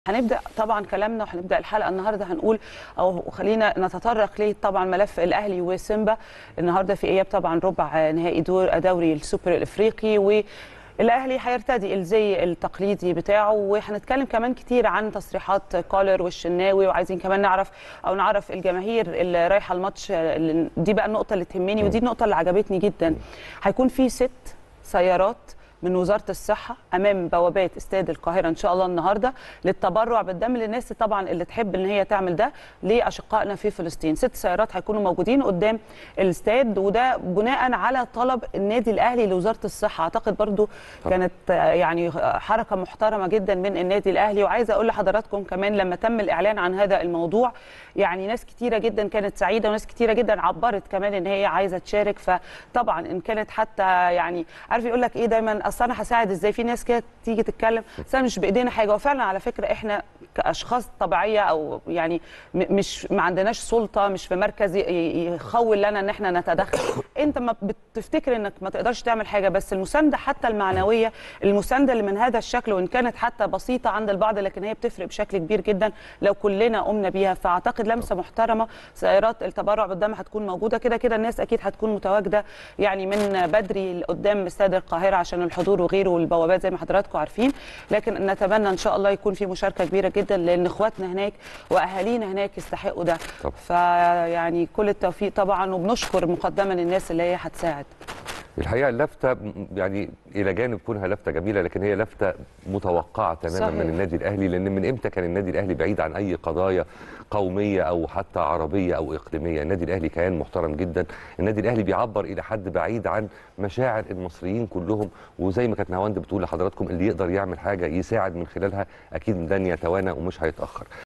هنبدا طبعا كلامنا وهنبدا الحلقه النهارده هنقول او خلينا نتطرق ليه طبعا ملف الاهلي وسيمبا النهارده في اياب طبعا ربع نهائي دور دوري السوبر الافريقي و الاهلي هيرتدي الزي التقليدي بتاعه وهنتكلم كمان كتير عن تصريحات كولر والشناوي وعايزين كمان نعرف او نعرف الجماهير اللي رايحه الماتش دي بقى النقطه اللي تهمني ودي النقطه اللي عجبتني جدا هيكون في ست سيارات من وزاره الصحه امام بوابات استاد القاهره ان شاء الله النهارده للتبرع بالدم للناس طبعا اللي تحب ان هي تعمل ده لاشقائنا في فلسطين ست سيارات هيكونوا موجودين قدام الاستاد وده بناء على طلب النادي الاهلي لوزاره الصحه اعتقد برضو كانت يعني حركه محترمه جدا من النادي الاهلي وعايزه اقول لحضراتكم كمان لما تم الاعلان عن هذا الموضوع يعني ناس كتيره جدا كانت سعيده وناس كتيره جدا عبرت كمان ان هي عايزه تشارك فطبعا ان كانت حتى يعني عارف يقول لك ايه دايما اصل انا هساعد ازاي في ناس كده تيجي تتكلم بس مش بايدينا حاجه وفعلا على فكره احنا كاشخاص طبيعيه او يعني مش ما عندناش سلطه مش في مركز يخول لنا ان احنا نتدخل انت ما بتفتكر انك ما تقدرش تعمل حاجه بس المسانده حتى المعنويه المسانده اللي من هذا الشكل وان كانت حتى بسيطه عند البعض لكن هي بتفرق بشكل كبير جدا لو كلنا قمنا بيها فاعتقد لمسه محترمه سيارات التبرع بالدم هتكون موجوده كده كده الناس اكيد هتكون متواجده يعني من بدري قدام استاد القاهره عشان الحضور وغيره والبوابات زي ما حضراتكم عارفين لكن نتمنى ان شاء الله يكون في مشاركه كبيره جدا لان اخواتنا هناك واهالينا هناك يستحقوا ده فيعني كل التوفيق طبعا وبنشكر مقدما الناس اللي هي هتساعد الحقيقه اللفته يعني الى جانب كونها لفته جميله لكن هي لفته متوقعه تماما صحيح. من النادي الاهلي لان من امتى كان النادي الاهلي بعيد عن اي قضايا قوميه او حتى عربيه او اقليميه النادي الاهلي كيان محترم جدا النادي الاهلي بيعبر الى حد بعيد عن مشاعر المصريين كلهم وزي ما كانت نهاوند بتقول لحضراتكم اللي يقدر يعمل حاجه يساعد من خلالها اكيد لن يتوانى ومش هيتاخر